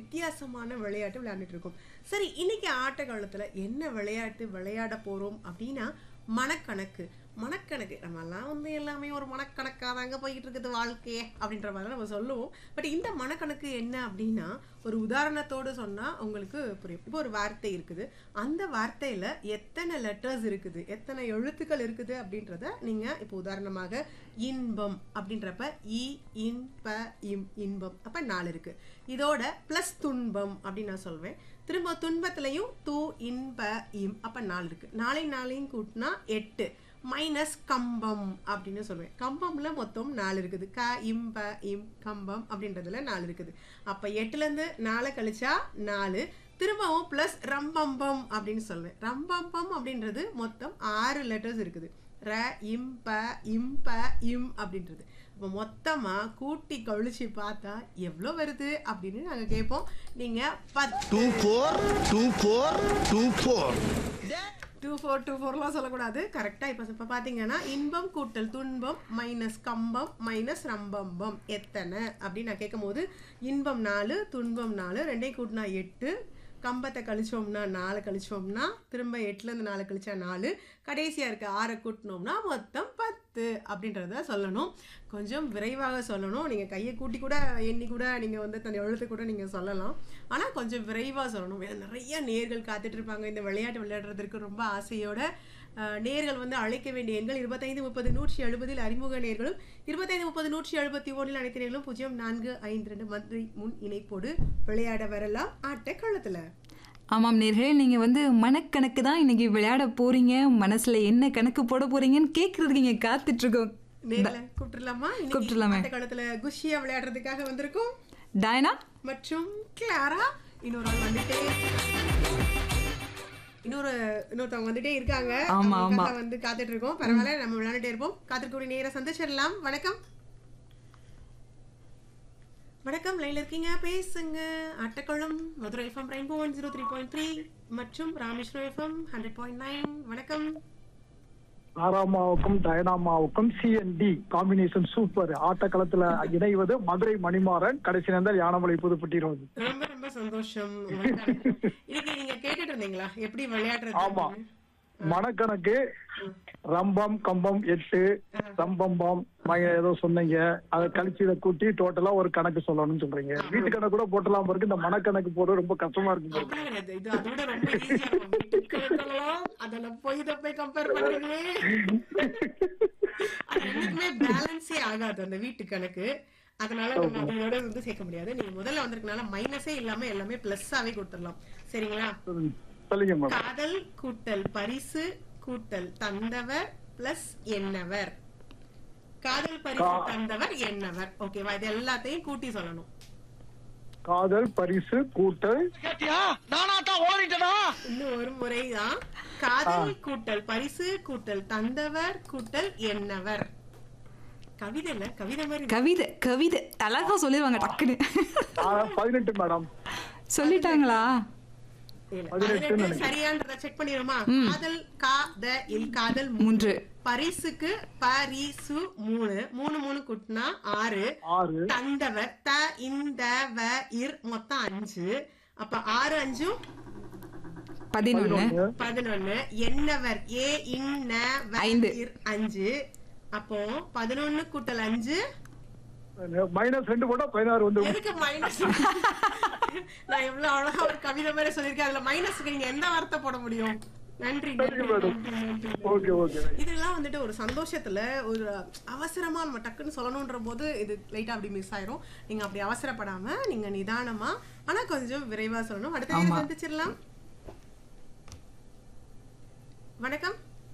வித்தியாசமான விளையாட்டு விளையாண்டுட்டு இருக்கோம் சரி இன்னைக்கு ஆட்ட காலத்துல என்ன விளையாட்டு விளையாட போறோம் அப்படின்னா மனக்கணக்கு மனக்கணக்கு நம்மலாம் வந்து எல்லாமே ஒரு மனக்கணக்காக தாங்க போய்கிட்டு இருக்குது வாழ்க்கையே அப்படின்ற மாதிரி தான் நம்ம சொல்லுவோம் பட் இந்த மனக்கணக்கு என்ன அப்படின்னா ஒரு உதாரணத்தோடு சொன்னால் உங்களுக்கு புரியும் இப்போ ஒரு வார்த்தை இருக்குது அந்த வார்த்தையில் எத்தனை லெட்டர்ஸ் இருக்குது எத்தனை எழுத்துக்கள் இருக்குது அப்படின்றத நீங்கள் இப்போ உதாரணமாக இன்பம் அப்படின்றப்ப இ இன் ப இம் இன்பம் அப்போ நாலு இருக்குது இதோட ப்ளஸ் துன்பம் அப்படின்னு நான் சொல்வேன் திரும்ப துன்பத்துலையும் தூ இன்ப இம் அப்போ நாலு இருக்குது நாளை நாளையும் கூட்டினா எட்டு மைனஸ் கம்பம் அப்படின்னு சொல்லுவேன் கம்பம்ல மொத்தம் நாலு இருக்குது க இம் ப இம் கம்பம் அப்படின்றதுல நாலு இருக்குது அப்போ எட்டுலேருந்து நாலு கழிச்சா நாலு திரும்பவும் ப்ளஸ் ரம்பம்பம் அப்படின்னு சொல்லுவேன் ரம்பம்பம் அப்படின்றது மொத்தம் ஆறு லெட்டர்ஸ் இருக்குது ர இம் ப இம் ப இம் அப்படின்றது இப்போ மொத்தமாக கூட்டி கழிச்சு பார்த்தா எவ்வளோ வருது அப்படின்னு நாங்கள் கேட்போம் நீங்கள் பத்து two four two four two four two four two ஃபோர்லாம் சொல்லக்கூடாது கரெக்டாக இப்போ இப்போ பார்த்தீங்கன்னா இன்பம் கூட்டல் துன்பம் மைனஸ் கம்பம் மைனஸ் ரம்பம்பம் எத்தனை அப்படின்னு நான் கேட்கும் போது இன்பம் நாலு துன்பம் நாலு ரெண்டையும் கூட்டினா எட்டு கம்பத்தை கழிச்சோம்னா நாலு கழிச்சோம்னா திரும்ப எட்டுலேருந்து நாலு கழிச்சா நாலு கடைசியாக இருக்க ஆறை கூட்டினோம்னா மொத்தம் பத்து அப்படின்றத சொல்லணும் கொஞ்சம் விரைவாக சொல்லணும் நீங்கள் கையை கூட்டி கூட எண்ணி கூட நீங்கள் வந்து தன் எழுத்து கூட நீங்கள் சொல்லலாம் ஆனால் கொஞ்சம் விரைவாக சொல்லணும் ஏன்னா நிறைய நேர்கள் காத்துட்டு இருப்பாங்க இந்த விளையாட்டு விளையாடுறதுக்கு ரொம்ப ஆசையோட அஹ், நேர்கள் வந்து அழைக்க வேண்டிய எண்கள் இருபத்தைந்து முப்பது நூற்றி எழுபதில் அறிமுக நேர்களும் இருபத்தைந்து முப்பது நூற்றி எழுபத்தி ஒன்றில் அனைத்து நேர்களும் பூஜ்ஜியம் நான்கு ஐந்து ரெண்டு மந்திரி முன் இணைப்போடு விளையாட வரலாம் ஆட்டக்களத்தில் ஆமாம் நேர்களே நீங்கள் வந்து மனக்கணக்கு தான் இன்னைக்கு விளையாட போறீங்க மனசுல என்ன கணக்கு போட போறீங்கன்னு கேட்கறதுக்கு இங்கே காத்துட்ருக்கோம் நேர்களை கூப்பிட்டுலாமா கூப்பிட்டுறலாமே. ஆட்டக்களத்தில் குஷியா விளையாடுறதுக்காக வந்திருக்கோம் டயனா மற்றும் கிளாரா இன்னொரு ஆள் வந்துட்டே இன்னொரு இன்னொருத்தவங்க வந்துட்டே இருக்காங்க ஆமா, அவங்களுக்காக ஆமா. வந்து காத்துட்டு இருக்கோம் பரவாயில்ல நம்ம விளையாண்டுட்டே இருப்போம் காத்திருக்கக்கூடிய நேர சந்திச்சிடலாம் வணக்கம் வணக்கம் லைன்ல இருக்கீங்க பேசுங்க ஆட்டக்குளம் Madurai FM rainbow one zero three point three மற்றும் Rameswaram FM hundred point nine வணக்கம் ஆறாமாவுக்கும் டயனாமாவுக்கும் சிஎன்டி காம்பினேஷன் சூப்பர் ஆட்டக்களத்துல இணைவது மதுரை மணிமாறன் கடைசி நேர்ந்தால் யானமலை புதுப்பட்டிருவது ரொம்ப ரொம்ப சந்தோஷம் உங்களுக்கு இன்னைக்கு நீங்க கேட்டுட்டு இருந்தீங்களா எப்படி விளையாடுறது ஆமா. அப்படின்னு? மனக்கணக்கு ரம்பம் கம்பம் எட்டு ரம்பம்பம் மய ஏதோ சொன்னீங்க அதை கழிச்சு இதை கூட்டி டோட்டலா ஒரு கணக்கு சொல்லணும்னு சொல்றீங்க வீட்டு கணக்கு கூட போட்டலாம் இருக்கு இந்த மனக்கணக்கு போடுறது ரொம்ப கஷ்டமா இருக்கு பாருங்க. அப்படிலாம் கிடையாது. இது அதோட ரொம்ப easy ஆ இருக்கும். வீட்டுக்கு வைக்கலாம். அதுல போய் இதை போய் compare பண்றீங்களே. அது என்னைக்குமே balance ஏ ஆகாது அந்த வீட்டு கணக்கு அதனால நம்ம அதோட வந்து சேர்க்க முடியாது நீங்க முதல்ல வந்திருக்கனால மைனஸே இல்லாம எல்லாமே பிளஸ்ஸாவே கொடுத்துடலாம் சரிங்களா சொல்லுங்க. சொல்லுங்க மேடம் காதல் கூட்டல் பரிசு கூட்டல் தந்தவர் பிளஸ் என்னவர் காதல் பரிசு தந்தவர் என்னவர் ஓகேவா இது எல்லாத்தையும் கூட்டி சொல்லணும் காதல் பரிசு கூட்டல் இன்னும் ஒரு முறைதான் காதல் கூட்டல் பரிசு கூட்டல் தந்தவர் கூட்டல் என்னவர் கவிதை இல்ல கவிதை மாதிரி இருக்கு. கவிதை கவிதை அழகா சொல்லிடுவாங்க டக்குன்னு ஆ, பதினெட்டு மேடம் சொல்லிட்டாங்களா இல்ல, பதினெட்டு பதினெட்டு சரியான்றத செக் பண்ணிடுமா காதல் கா த இல் காதல் மூ- மூன்று பரிசுக்கு பரிசு மூணு மூணு மூணு கூட்டினா ஆறு ஆறு தந்தவர் த இந்த வ இர் மொத்தம் அஞ்சு அப்ப ஆறு அஞ்சும் பதினொன்னு பதினொன்னு என்னவர் ஏ இன்ன வ ஐந்து. இர் அஞ்சு அப்போ பதினொன்னு கூட்டல் அஞ்சு மைனஸ் ரெண்டு போட்டா பதினாறு வந்து எதுக்கு மைனஸ் நான் எவ்வளவு அழகா ஒரு கவிதை மாதிரி சொல்லியிருக்கேன் அதுல மைனஸ்க்கு நீங்க எந்த வார்த்தை போட முடியும் நன்றி நன்றி, மேடம். நன்றி, நன்றி. ஓகே ஓகே இதெல்லாம் வந்துட்டு ஒரு சந்தோஷத்துல ஒரு அவசரமா நம்ம டக்குன்னு சொல்லணுன்ற போது இது லைட்டா அப்படி மிஸ் ஆயிரும் நீங்க அப்படி அவசரப்படாம நீங்க நிதானமா ஆனா கொஞ்சம் விரைவா சொல்லணும் அடுத்த நேரம் ஆமா. சந்திச்சிடலாம் வணக்கம்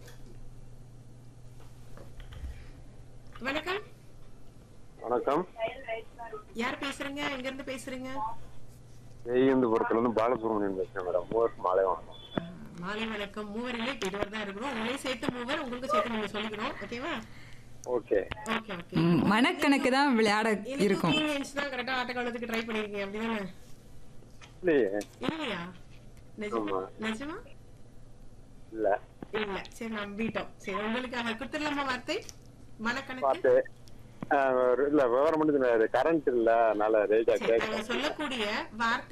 வணக்கம் வணக்கம் யார் பேசுறீங்க எங்க இருந்து பேசுறீங்க நெய்யந்துபுரத்துல இருந்து பாலசுப்ரமணியன் பேசுறேன் மேடம் மூவர் மாலை வணக்கம் அஹ், மாலை வணக்கம் மூவரிலே இப்ப இருவர் தான் இருக்கிறோம் உங்களையும் சேர்த்து மூவர் உங்களுக்கு சேர்த்து நீங்க சொல்லிக்கணும் ஓகேவா ஓகே ஓகே ஓகே ம், மனக்கணக்கு தான் விளையாட இன்னைக்கு இருக்கும் தூங்கி எழுந்துச்சுதான் கரெக்டா ஆட்டக்காலத்துக்கு ட்ரை பண்ணிருக்கீங்க அப்படிதானே இல்லையே இல்லையா நிஜமா ஆமா. நிஜமா இல்ல இல்ல சரி நம்பிட்டோம் சரி உங்களுக்காக கொடுத்துடலாமா வார்த்தை மனக்கணக்கு பார்த்து ஆஹ், இல்ல விவரம் மட்டும் கரண்ட் இல்ல அதனால ரேஜா சரி கேட்க நாங்க சொல்லக்கூடிய வார்த்தை